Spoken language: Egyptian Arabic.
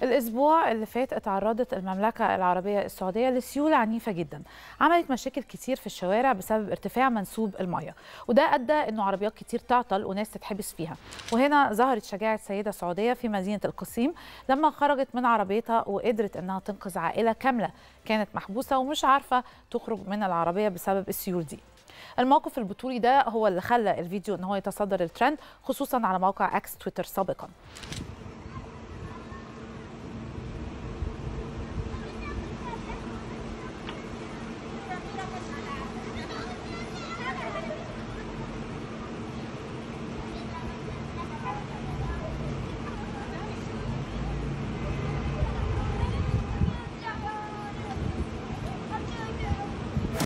الأسبوع اللي فات اتعرضت المملكة العربية السعودية لسيولة عنيفة جدا عملت مشاكل كتير في الشوارع بسبب ارتفاع منسوب المية وده أدى أنه عربيات كتير تعطل وناس تتحبس فيها وهنا ظهرت شجاعة سيدة سعودية في مدينة القصيم لما خرجت من عربيتها وقدرت أنها تنقذ عائلة كاملة كانت محبوسة ومش عارفة تخرج من العربية بسبب السيول دي الموقف البطولي ده هو اللي خلى الفيديو ان هو يتصدر الترند خصوصا على موقع اكس تويتر سابقا